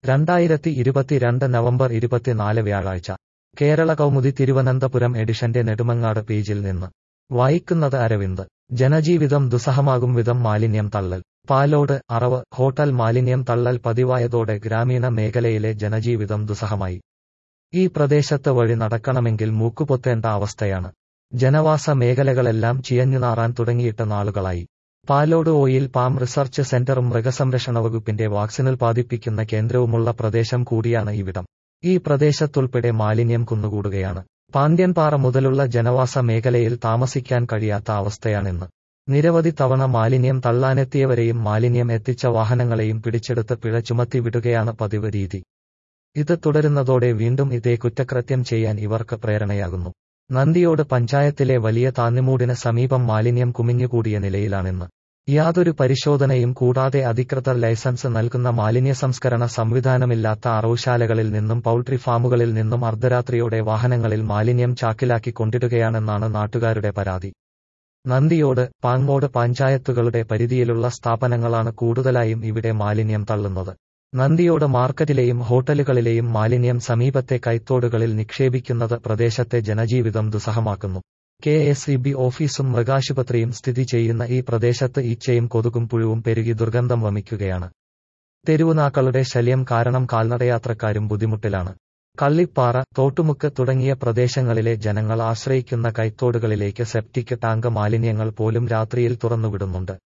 രണ്ടായിരത്തി ഇരുപത്തിരണ്ട് നവംബർ ഇരുപത്തിനാല് വ്യാഴാഴ്ച കേരള കൗമുദി തിരുവനന്തപുരം എഡിഷന്റെ നെടുമങ്ങാട് പേജിൽ നിന്ന് വായിക്കുന്നത് അരവിന്ദ് ജനജീവിതം ദുസ്സഹമാകും വിധം മാലിന്യം തള്ളൽ പാലോട് അറവ് ഹോട്ടൽ മാലിന്യം തള്ളൽ പതിവായതോടെ ഗ്രാമീണ മേഖലയിലെ ജനജീവിതം ദുസ്സഹമായി ഈ പ്രദേശത്ത് വഴി നടക്കണമെങ്കിൽ മൂക്കുപൊത്തേണ്ട അവസ്ഥയാണ് ജനവാസ മേഖലകളെല്ലാം ചിയഞ്ഞുനാറാൻ തുടങ്ങിയിട്ട് നാളുകളായി പാലോട് ഓയിൽ പാം റിസർച്ച് സെന്ററും മൃഗസംരക്ഷണ വകുപ്പിന്റെ വാക്സിൻ ഉൽപ്പാദിപ്പിക്കുന്ന കേന്ദ്രവുമുള്ള പ്രദേശം കൂടിയാണ് ഇവിടം ഈ പ്രദേശത്തുൾപ്പെടെ മാലിന്യം കുന്നുകൂടുകയാണ് പാണ്ഡ്യൻപാറ മുതലുള്ള ജനവാസ മേഖലയിൽ താമസിക്കാൻ കഴിയാത്ത അവസ്ഥയാണിന്ന് നിരവധി തവണ മാലിന്യം തള്ളാനെത്തിയവരെയും മാലിന്യം എത്തിച്ച വാഹനങ്ങളെയും പിടിച്ചെടുത്ത് പിഴ ചുമത്തി വിടുകയാണ് പതിവ് രീതി ഇത് തുടരുന്നതോടെ വീണ്ടും ഇതേ കുറ്റകൃത്യം ചെയ്യാൻ ഇവർക്ക് പ്രേരണയാകുന്നു നന്ദിയോട് പഞ്ചായത്തിലെ വലിയ താന്നിമൂടിന് സമീപം മാലിന്യം കുമിഞ്ഞുകൂടിയ നിലയിലാണിന്ന് യാതൊരു പരിശോധനയും കൂടാതെ അധികൃതർ ലൈസൻസ് നൽകുന്ന മാലിന്യ സംസ്കരണ സംവിധാനമില്ലാത്ത അറവുശാലകളിൽ നിന്നും പൌൾട്രി ഫാമുകളിൽ നിന്നും അർദ്ധരാത്രിയോടെ വാഹനങ്ങളിൽ മാലിന്യം ചാക്കിലാക്കി കൊണ്ടിടുകയാണെന്നാണ് നാട്ടുകാരുടെ പരാതി നന്ദിയോട് പാങ്ങോട് പഞ്ചായത്തുകളുടെ പരിധിയിലുള്ള സ്ഥാപനങ്ങളാണ് കൂടുതലായും ഇവിടെ മാലിന്യം തള്ളുന്നത് നന്ദിയോട് മാർക്കറ്റിലെയും ഹോട്ടലുകളിലെയും മാലിന്യം സമീപത്തെ കൈത്തോടുകളിൽ നിക്ഷേപിക്കുന്നത് പ്രദേശത്തെ ജനജീവിതം ദുസ്സഹമാക്കുന്നു കെ എസ് ഇ ബി ഓഫീസും മൃഗാശുപത്രിയും സ്ഥിതി ചെയ്യുന്ന ഈ പ്രദേശത്ത് ഈച്ചയും കൊതുകും പുഴുവും പെരുകി ദുർഗന്ധം വമിക്കുകയാണ് തെരുവുനാക്കളുടെ ശല്യം കാരണം കാൽനടയാത്രക്കാരും ബുദ്ധിമുട്ടിലാണ് കള്ളിപ്പാറ തോട്ടുമുക്ക് തുടങ്ങിയ പ്രദേശങ്ങളിലെ ജനങ്ങൾ ആശ്രയിക്കുന്ന കൈത്തോടുകളിലേക്ക് സെപ്റ്റിക് ടാങ്ക് മാലിന്യങ്ങൾ പോലും രാത്രിയിൽ തുറന്നുവിടുന്നുണ്ട്